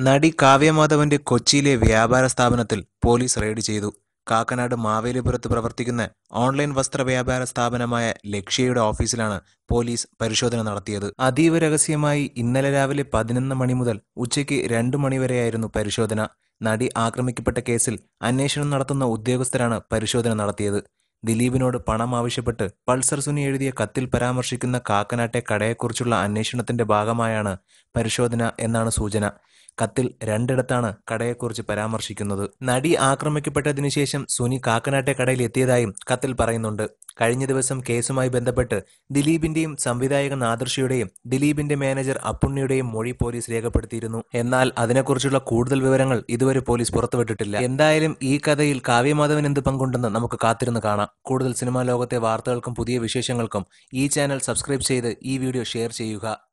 നടി കാവ്യമാധവന്റെ കൊച്ചിയിലെ വ്യാപാര സ്ഥാപനത്തിൽ പോലീസ് റെയ്ഡ് ചെയ്തു കാക്കനാട് മാവേലിപുരത്ത് പ്രവർത്തിക്കുന്ന ഓൺലൈൻ വസ്ത്ര വ്യാപാര സ്ഥാപനമായ ലക്ഷ്യയുടെ ഓഫീസിലാണ് പോലീസ് പരിശോധന നടത്തിയത് അതീവ രഹസ്യമായി ഇന്നലെ രാവിലെ പതിനൊന്ന് മണി മുതൽ ഉച്ചയ്ക്ക് രണ്ടു മണിവരെയായിരുന്നു പരിശോധന നടി ആക്രമിക്കപ്പെട്ട കേസിൽ അന്വേഷണം നടത്തുന്ന ഉദ്യോഗസ്ഥരാണ് പരിശോധന നടത്തിയത് ദിലീപിനോട് പണം ആവശ്യപ്പെട്ട് പൾസർ സുനി എഴുതിയ കത്തിൽ പരാമർശിക്കുന്ന കാക്കനാട്ടെ കടയെക്കുറിച്ചുള്ള അന്വേഷണത്തിന്റെ ഭാഗമായാണ് പരിശോധന എന്നാണ് സൂചന കത്തിൽ രണ്ടിടത്താണ് കടയെക്കുറിച്ച് പരാമർശിക്കുന്നത് നടി ആക്രമിക്കപ്പെട്ടതിനു ശേഷം സുനി കാക്കനാട്ടെ കടയിൽ എത്തിയതായും കത്തിൽ പറയുന്നുണ്ട് കഴിഞ്ഞ ദിവസം കേസുമായി ബന്ധപ്പെട്ട് ദിലീപിന്റെയും സംവിധായകൻ ആദർശയുടെയും ദിലീപിന്റെ മാനേജർ അപ്പുണ്ണിയുടെയും മൊഴി പോലീസ് രേഖപ്പെടുത്തിയിരുന്നു എന്നാൽ അതിനെക്കുറിച്ചുള്ള കൂടുതൽ വിവരങ്ങൾ ഇതുവരെ പോലീസ് പുറത്തുവിട്ടിട്ടില്ല എന്തായാലും ഈ കഥയിൽ കാവ്യമാധവൻ എന്ത് പങ്കുണ്ടെന്ന് നമുക്ക് കാത്തിരുന്ന് കാണാം കൂടുതൽ സിനിമാ ലോകത്തെ വാർത്തകൾക്കും പുതിയ വിശേഷങ്ങൾക്കും ഈ ചാനൽ സബ്സ്ക്രൈബ് ചെയ്ത് ഈ വീഡിയോ ഷെയർ ചെയ്യുക